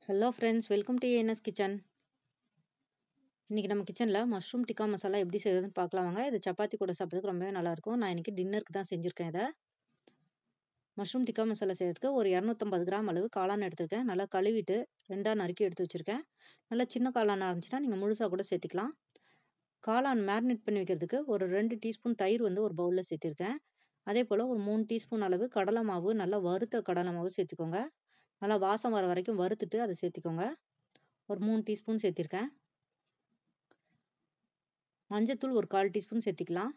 hello friends welcome to ANS kitchen இன்றைக்கி நம்ம கிச்சனில் மஷ்ரூம் டிக்கா மசாலா எப்படி செய்யறதுன்னு பார்க்கலாம் வாங்க இது சப்பாத்தி கூட சாப்பிட்றதுக்கு ரொம்பவே நல்லாயிருக்கும் நான் இன்றைக்கி டின்னருக்கு தான் செஞ்சுருக்கேன் இதை மஷ்ரூம் டிக்கா மசாலா செய்யறதுக்கு ஒரு இரநூத்தம்பது கிராம் அளவு காளான் எடுத்திருக்கேன் நல்லா கழுவிட்டு ரெண்டாக நறுக்கி எடுத்து வச்சுருக்கேன் நல்லா சின்ன காளானாக இருந்துச்சுன்னா நீங்கள் முழுசாக கூட சேர்த்திக்கலாம் காளான் மேரினேட் பண்ணி வைக்கிறதுக்கு ஒரு ரெண்டு டீஸ்பூன் தயிர் வந்து ஒரு பவுலில் சேர்த்திருக்கேன் அதே போல் ஒரு மூணு டீஸ்பூன் அளவு கடலை மாவு நல்லா வறுத்த கடலை மாவு சேர்த்துக்கோங்க நல்லா வாசம் வர வரைக்கும் வறுத்துட்டு அதை சேர்த்திக்கோங்க ஒரு மூணு டீஸ்பூன் சேர்த்திருக்கேன் மஞ்சத்தூள் ஒரு கால் டீஸ்பூன் சேர்த்திக்கலாம்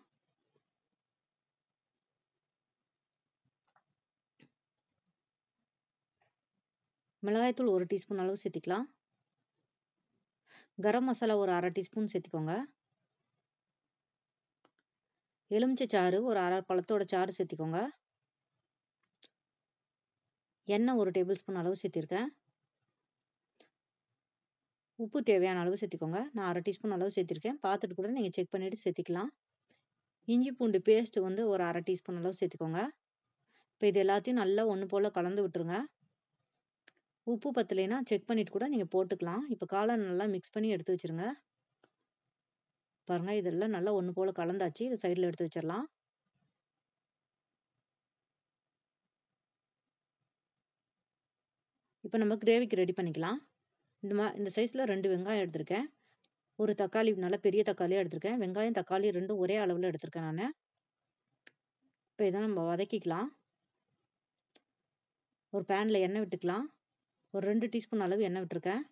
மிளகாய்த்தூள் ஒரு டீஸ்பூன் அளவு சேர்த்திக்கலாம் கரம் மசாலா ஒரு அரை டீஸ்பூன் சேர்த்திக்கோங்க எலுமிச்சை சாறு ஒரு அரை பழத்தோட சாறு சேர்த்திக்கோங்க எண்ணெய் ஒரு டேபிள் ஸ்பூன் அளவு சேர்த்திருக்கேன் உப்பு தேவையான அளவு சேர்த்திக்கோங்க நான் அரை டீஸ்பூன் அளவு சேர்த்திருக்கேன் பார்த்துட்டு கூட நீங்கள் செக் பண்ணிவிட்டு சேர்த்திக்கலாம் இஞ்சி பூண்டு பேஸ்ட் வந்து ஒரு அரை டீஸ்பூன் அளவு சேர்த்துக்கோங்க இப்போ இது எல்லாத்தையும் நல்லா ஒன்று போல் கலந்து விட்டுருங்க உப்பு பத்தலைன்னா செக் பண்ணிவிட்டு கூட நீங்கள் போட்டுக்கலாம் இப்போ காளான் நல்லா மிக்ஸ் பண்ணி எடுத்து வச்சுருங்க பாருங்கள் இதெல்லாம் நல்லா ஒன்று போல் கலந்தாச்சு இதை சைடில் எடுத்து வச்சிடலாம் இப்போ நம்ம கிரேவிக்கு ரெடி பண்ணிக்கலாம் இந்த மா இந்த சைஸில் ரெண்டு வெங்காயம் எடுத்திருக்கேன் ஒரு தக்காளி நல்லா பெரிய தக்காளியாக எடுத்திருக்கேன் வெங்காயம் தக்காளி ரெண்டும் ஒரே அளவில் எடுத்திருக்கேன் நான் இப்போ இதை நம்ம வதக்கிக்கலாம் ஒரு பேனில் எண்ணெய் விட்டுக்கலாம் ஒரு ரெண்டு டீஸ்பூன் அளவு எண்ணெய் விட்டுருக்கேன்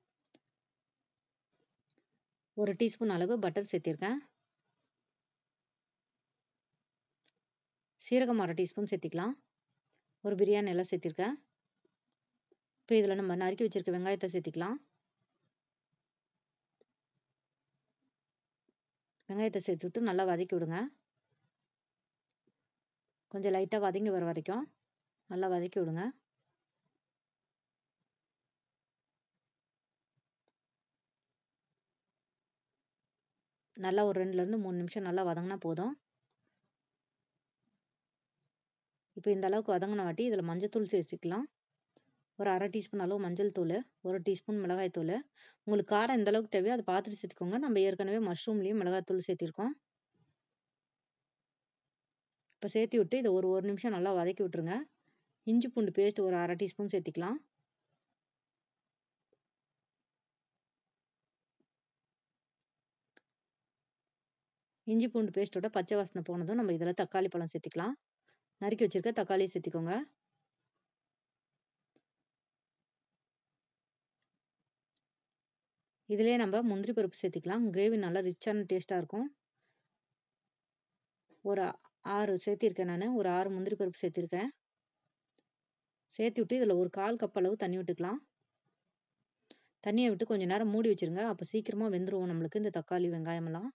ஒரு டீஸ்பூன் அளவு பட்டர் சேர்த்திருக்கேன் சீரகம் அரை டீஸ்பூன் சேர்த்திக்கலாம் ஒரு பிரியாணி எல்லாம் சேர்த்திருக்கேன் இப்போ இதில் நம்ம நறுக்கி வச்சுருக்க வெங்காயத்தை சேர்த்திக்கலாம் வெங்காயத்தை சேர்த்துட்டு நல்லா வதக்கி விடுங்க கொஞ்சம் லைட்டாக வதங்கி வர வரைக்கும் நல்லா வதக்கி விடுங்க நல்லா ஒரு ரெண்டுலேருந்து மூணு நிமிஷம் நல்லா வதங்கினா போதும் இப்போ இந்த அளவுக்கு வதங்கின வாட்டி இதில் மஞ்சத்தூள் சேர்த்துக்கலாம் ஒரு அரை டீஸ்பூன் அளவு மஞ்சள் தூள் ஒரு டீஸ்பூன் மிளகாய் தூள் உங்களுக்கு காரம் எந்த அளவுக்கு தேவையோ அதை பார்த்துட்டு சேர்த்துக்கோங்க நம்ம ஏற்கனவே மஷ்ரூம்லேயும் மிளகாய் தூள் சேர்த்திருக்கோம் இப்போ சேர்த்து விட்டு இதை ஒரு ஒரு நிமிஷம் நல்லா வதக்கி விட்டுருங்க இஞ்சி பூண்டு பேஸ்ட் ஒரு அரை டீஸ்பூன் சேர்த்திக்கலாம் இஞ்சி பூண்டு பேஸ்ட்டோட பச்சை வாசனை போனதும் நம்ம இதில் தக்காளி பழம் சேர்த்திக்கலாம் நறுக்கி வச்சுருக்க தக்காளி சேர்த்திக்கோங்க இதிலே நம்ம முந்திரி பருப்பு சேர்த்திக்கலாம் கிரேவி நல்லா ரிச்சான டேஸ்ட்டாக இருக்கும் ஒரு ஆறு சேர்த்திருக்கேன் நான் ஒரு ஆறு முந்திரி பருப்பு சேர்த்திருக்கேன் சேர்த்து விட்டு இதில் ஒரு கால் கப் அளவு தண்ணி விட்டுக்கலாம் தண்ணியை விட்டு கொஞ்சம் நேரம் மூடி வச்சுருங்க அப்போ சீக்கிரமாக வெந்துருவோம் நம்மளுக்கு இந்த தக்காளி வெங்காயமெல்லாம்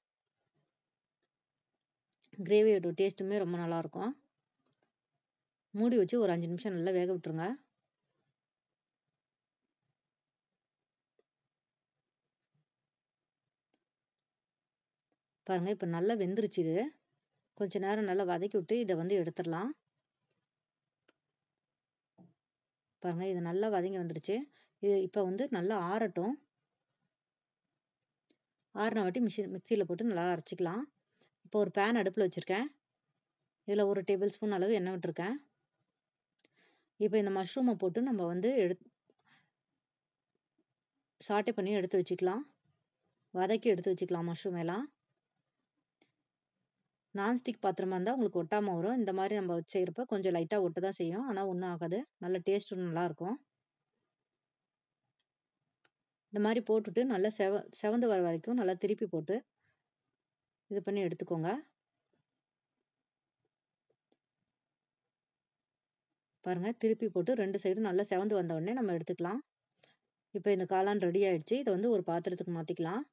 கிரேவியோட டேஸ்ட்டுமே ரொம்ப நல்லாயிருக்கும் மூடி வச்சு ஒரு அஞ்சு நிமிஷம் நல்லா வேக விட்டுருங்க பாருங்கள் இப்போ நல்லா வெந்துருச்சு இது கொஞ்சம் நேரம் நல்லா வதக்கி விட்டு இதை வந்து எடுத்துடலாம் பாருங்கள் இது நல்லா வதங்கி வந்துடுச்சு இது இப்போ வந்து நல்லா ஆறட்டும் ஆறின வாட்டி மிஷின் மிக்சியில் போட்டு நல்லா அரைச்சிக்கலாம் இப்போ ஒரு பேன் அடுப்பில் வச்சுருக்கேன் இதில் ஒரு டேபிள் ஸ்பூன் அளவு எண்ணெய் விட்டுருக்கேன் இப்போ இந்த மஷ்ரூமை போட்டு நம்ம வந்து எடு சாட்டை பண்ணி எடுத்து வச்சுக்கலாம் வதக்கி எடுத்து வச்சுக்கலாம் மஷ்ரூம் எல்லாம் நான்ஸ்டிக் பாத்திரமா இருந்தால் உங்களுக்கு ஒட்டாமல் வரும் இந்த மாதிரி நம்ம செய்கிறப்ப கொஞ்சம் லைட்டாக ஒட்ட தான் செய்யும் ஆனால் ஒன்றும் ஆகாது நல்ல டேஸ்ட்டும் நல்லாயிருக்கும் இந்த மாதிரி போட்டுட்டு நல்லா செவ செவந்து வர வரைக்கும் நல்லா திருப்பி போட்டு இது பண்ணி எடுத்துக்கோங்க பாருங்கள் திருப்பி போட்டு ரெண்டு சைடும் நல்லா செவந்து வந்த உடனே நம்ம எடுத்துக்கலாம் இப்போ இந்த காளான் ரெடி ஆகிடுச்சு இதை வந்து ஒரு பாத்திரத்துக்கு மாற்றிக்கலாம்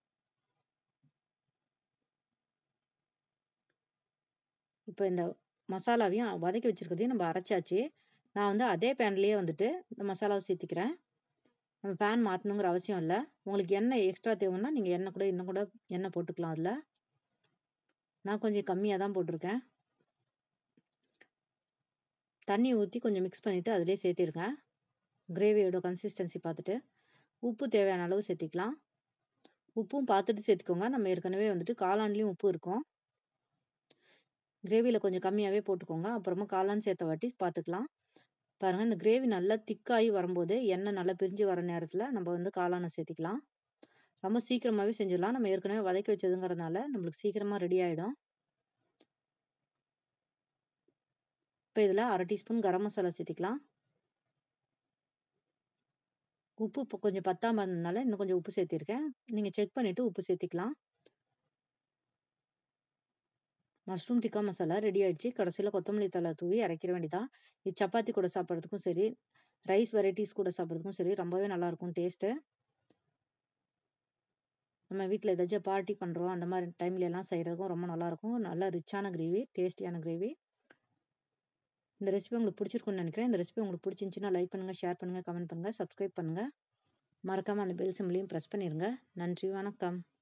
இப்போ இந்த மசாலாவையும் வதக்கி வச்சுருக்கிறதையும் நம்ம அரைச்சாச்சு நான் வந்து அதே பேன்லேயே வந்துட்டு இந்த மசாலாவை சேர்த்திக்கிறேன் நம்ம பேன் மாற்றணுங்கிற அவசியம் இல்லை உங்களுக்கு எண்ணெய் எக்ஸ்ட்ரா தேவைன்னா நீங்கள் எண்ணெய் கூட இன்னும் கூட எண்ணெய் போட்டுக்கலாம் அதில் நான் கொஞ்சம் கம்மியாக தான் போட்டிருக்கேன் தண்ணி ஊற்றி கொஞ்சம் மிக்ஸ் பண்ணிவிட்டு அதிலே சேர்த்திருக்கேன் கிரேவியோட கன்சிஸ்டன்சி பார்த்துட்டு உப்பு தேவையான அளவு சேர்த்திக்கலாம் உப்பும் பார்த்துட்டு சேர்த்துக்கோங்க நம்ம ஏற்கனவே வந்துட்டு காளான்லேயும் உப்பு இருக்கும் கிரேவியில் கொஞ்சம் கம்மியாகவே போட்டுக்கோங்க அப்புறமா காளான் சேர்த்த வாட்டி பார்த்துக்கலாம் பாருங்கள் இந்த கிரேவி நல்லா திக்காகி வரும்போது எண்ணெய் நல்லா பிரிஞ்சு வர நேரத்தில் நம்ம வந்து காளானை சேர்த்திக்கலாம் ரொம்ப சீக்கிரமாகவே செஞ்சிடலாம் நம்ம ஏற்கனவே வதக்கி வச்சதுங்கிறதுனால நம்மளுக்கு சீக்கிரமாக ரெடி ஆகிடும் இப்போ இதில் அரை டீஸ்பூன் கரம் மசாலா சேர்த்திக்கலாம் உப்பு இப்போ கொஞ்சம் பத்தாமல் இருந்ததுனால இன்னும் கொஞ்சம் உப்பு சேர்த்திருக்கேன் நீங்கள் செக் பண்ணிவிட்டு உப்பு சேர்த்திக்கலாம் மஷ்ரூம் டிக்கா மசாலா ரெடி ஆகிடுச்சு கடைசியில் கொத்தமல்லி தலை தூவி இறக்கிற வேண்டியதான் இது சப்பாத்தி கூட சாப்பிட்றதுக்கும் சரி ரைஸ் வெரைட்டிஸ் கூட சாப்பிட்றதுக்கும் சரி ரொம்பவே நல்லாயிருக்கும் டேஸ்ட்டு நம்ம வீட்டில் ஏதாச்சும் பார்ட்டி பண்ணுறோம் அந்த மாதிரி டைம்ல எல்லாம் செய்கிறதுக்கும் ரொம்ப நல்லாயிருக்கும் நல்லா ரிச்சான கிரேவி டேஸ்டியான கிரேவி இந்த ரெசிபி உங்களுக்கு பிடிச்சிருக்குன்னு நினைக்கிறேன் இந்த ரெசிபி உங்களுக்கு பிடிச்சிருந்துச்சின்னா லைக் பண்ணுங்கள் ஷேர் பண்ணுங்கள் கமெண்ட் பண்ணுங்கள் சப்ஸ்கிரைப் பண்ணுங்கள் மறக்காமல் அந்த பெல் சிம்லையும் ப்ரெஸ் பண்ணிடுங்க நன்றி வணக்கம்